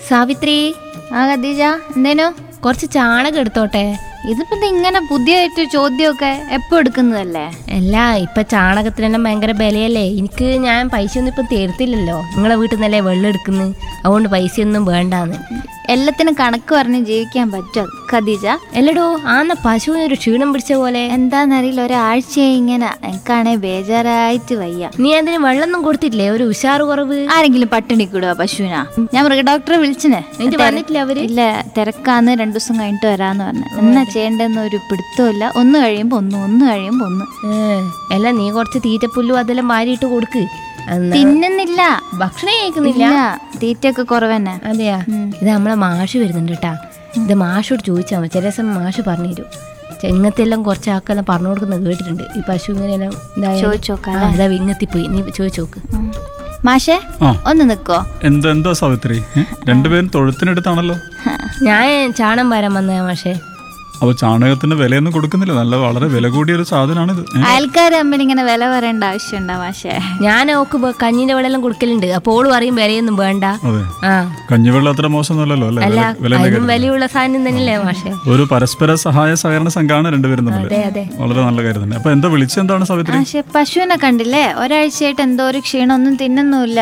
സാവിത്രി ആ ഖദീജ എന്തേനു കുറച്ച് ചാണകം എടുത്തോട്ടെ ഇതിപ്പോ ഇത് ഇങ്ങനെ പുതിയതായിട്ട് ചോദ്യമൊക്കെ എപ്പോ എടുക്കുന്നതല്ലേ അല്ല ഇപ്പൊ ചാണകത്തിനെല്ലാം ഭയങ്കര വിലയല്ലേ എനിക്ക് ഞാൻ പൈസ ഒന്നും ഇപ്പൊ തരുത്തില്ലല്ലോ നിങ്ങളെ വീട്ടിൽ നിന്നല്ലേ വെള്ളം എടുക്കുന്നു അതുകൊണ്ട് പൈസയൊന്നും വേണ്ടാന്ന് എല്ലാത്തിനും കണക്ക് പറഞ്ഞ് ജീവിക്കാൻ പറ്റും ഖദീജ അല്ലടോ ആന്ന പശുവിന് ഒരു ക്ഷീണം പിടിച്ച പോലെ എന്താന്നറിയില്ല ഒരാഴ്ചയായി ഇങ്ങനെ എനിക്കാണെ ബേജാറായിട്ട് വയ്യ നീ അതിന് വെള്ളമൊന്നും കൊടുത്തില്ലേ ഒരു ഉഷാറ് കുറവ് ആരെങ്കിലും പട്ടിണി കൂടുക പശുവിനാ ഞാൻ മൃഗഡോക്ടറെ വിളിച്ചിനെ എന്നിട്ട് വന്നിട്ടില്ല അവര് ഇല്ല തിരക്കാന്ന് രണ്ടു ദിവസം കഴിഞ്ഞിട്ട് വരാന്ന് പറഞ്ഞു എന്നാ ചെയ്യേണ്ടെന്ന് ഒരു പിടുത്തമില്ല ഒന്ന് കഴിയുമ്പോ ഒന്ന് ഒന്ന് കഴിയുമ്പോ ഒന്ന് ഏ, അല്ല നീ കുറച്ച് തീറ്റപ്പുല്ലും അതെല്ലാം വാരിയിട്ട് കൊടുക്ക് എന്നാ തിന്നുന്നില്ല ഭക്ഷണം കഴിക്കുന്നില്ല ഇല്ല തീറ്റയൊക്കെ കുറവന്നെ അതെയാ ഇത് നമ്മളെ മാഷ് വരുന്നുണ്ട് കേട്ടാ ഇത് മാഷോട് ചോദിച്ചാൽ മതി ചില ദിവസം മാഷ് പറഞ്ഞു തരും ചെങ്ങത്തെല്ലാം കുറച്ച് ആക്കെല്ലാം പറഞ്ഞു കൊടുക്കുന്നത് കേട്ടിട്ടുണ്ട് ഈ പശു ഇങ്ങനെയെല്ലാം ഇതായാൽ- ചോദിച്ചോക്കാം ആ, ഇതാ വിങ്ങത്തിപ്പോയി നീ ചോദിച്ചു നോക്ക് ഉം. മാഷേ ആ. ഒന്ന് നിക്കോ എന്താ എന്താ സാവിത്രി ഏ? രണ്ടുപേരും തൊഴുത്തിനടുത്താണല്ലോ ഞാൻ ചാണം വരാൻ വന്നതാ മാഷേ അപ്പൊ ചാണകത്തിന് വിലയൊന്നും കൊടുക്കുന്നില്ല നല്ല വളരെ വില കൂടിയ ഒരു സാധനമാണിത് ഏ? അയൽക്കാർ തമ്മിൽ ഇങ്ങനെ വില പറയേണ്ട ആവശ്യമുണ്ടോ മാഷേ ഞാൻ ഓക്ക് ബ- കഞ്ഞിന്റെ വെള്ളം കൊടുക്കലുണ്ട് അപ്പോൾ ഓള് പറയും വിലയൊന്നും വേണ്ട അതെ ആ കഞ്ഞിവെള്ളം അത്ര മോശമൊന്നുമല്ലല്ലോ അല്ലേ അല്ല വില- വില അതിനും വിലയുള്ള സാധനം തന്നെയല്ലേ മാഷേ ഒരു പരസ്പര സഹായ സഹകരണ സംഘമാണ് രണ്ടുപേരും തമ്മിൽ അതെ അതെ വളരെ നല്ല കാര്യം തന്നെ അപ്പൊ എന്താ വിളിച്ചെന്താണ് സാവിത്രി പക്ഷെ പശുവിനെ കണ്ടില്ലേ ഒരാഴ്ചയായിട്ട് എന്തോ ഒരു ക്ഷീണം ഒന്നും തിന്നുന്നുമില്ല